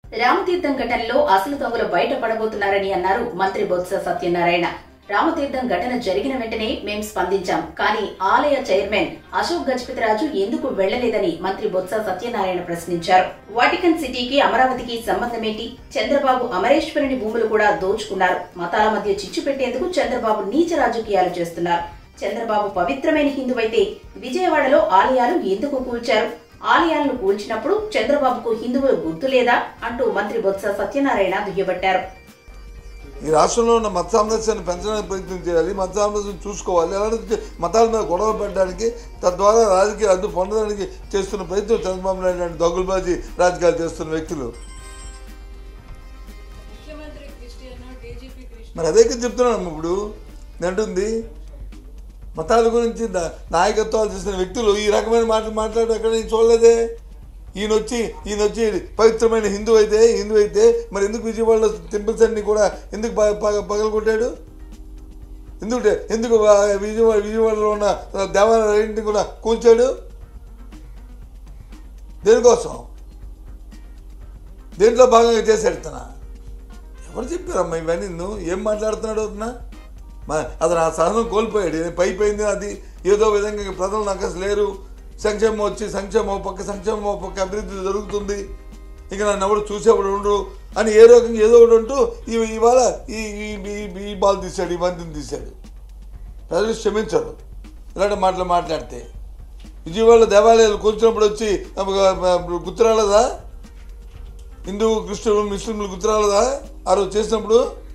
రామతీర్థం ఘటనలో అసలు దొంగలు బయటపడబోతున్నారని అన్నారు మంత్రి బొత్స సత్యనారాయణ రామతీర్థం ఘటన జరిగిన వెంటనే మేం స్పందించాం కానీ ఆలయ చైర్మన్ అశోక్ గజపతిరాజు ఎందుకు వెళ్లలేదని మంత్రి బొత్స సత్యనారాయణ ప్రశ్నించారు వాటికన్ సిటీకి అమరావతికి సంబంధమేంటి చంద్రబాబు అమరేశ్వరుని భూములు కూడా దోచుకున్నారు మతాల మధ్య చిచ్చు పెట్టేందుకు చంద్రబాబు నీచ రాజకీయాలు చేస్తున్నారు చంద్రబాబు పవిత్రమైన హిందువైతే విజయవాడలో ఆలయాలు ఎందుకు కూల్చారు ఆలయాలను కూల్చినప్పుడు చంద్రబాబుకు హిందువులు గుర్తులేదా అంటూ మంత్రి బొత్స సత్యనారాయణ దుయ్యబట్టారు ఈ రాష్ట్రంలో ఉన్న మత సామరస్యాన్ని పెంచడానికి ప్రయత్నం చేయాలి మత సామరస్యం చూసుకోవాలి అలాంటి మతాల మీద గొడవ పెట్టడానికి తద్వారా రాజకీయ అడ్డు పొందడానికి చేస్తున్న ప్రయత్నం చంద్రబాబు నాయుడు లాంటి దొంగలబాజీ రాజకీయాలు చేస్తున్న వ్యక్తులు ముఖ్యమంత్రి క్రిస్టియన్ డీజీపీ క్రిస్టియన్ మరి అదే కదా చెప్తున్నాను ఇప్పుడు నేను అంటుంది మతాల గురించి నా- నాయకత్వాలు చేసిన వ్యక్తులు ఈ రకమైన మాటలు మాట్లాడడం ఎక్కడ నేను చూడలేదే ఈయన వచ్చి ఈయన వచ్చి పవిత్రమైన హిందూ అయితే హిందూ అయితే మరి ఎందుకు విజయవాడలో టెంపుల్స్ అన్ని కూడా ఎందుకు ప- పగ- పగలగొట్టాడు ఎందుకు ఎందుకు ఆ విజయవాడ విజయవాడలో ఉన్న దేవాలయాన్ని కూడా కూల్చాడు దేనికోసం దేంట్లో భాగంగా చేశాడు తన ఎవరు చెప్పారమ్మా ఇవన్నీ నువ్వు ఏం మాట్లాడుతున్నాడు అతను మా అతను ఆ సహనం కోల్పోయాడు ఇది పైపోయింది అది ఏదో విధంగా ప్రజలు నాకు అసలు లేరు సంక్షేమం వచ్చి సంక్షేమం ఓ పక్క సంక్షేమం ఓ పక్క అభివృద్ధి జరుగుతుంది ఇక నన్ను ఎవరు చూసేవాడు ఉండరు అని ఏ రకంగా ఏదో ఒకటి ఉంటూ ఈ- ఇవాళ ఈ ఈ- ఈ- ఈ బాల్ తీశాడు ఈ బంతిని తీశాడు ప్రజలు క్షమించరు ఇలాంటి మాటలు మాట్లాడితే విజయవాడలో దేవాలయాలు కూర్చున్నప్పుడు వచ్చి గుర్తురాలేదా హిందూ క్రిస్టియన్ ముస్లింలు గుర్తురాలేదా ఆ రోజు చేసినప్పుడు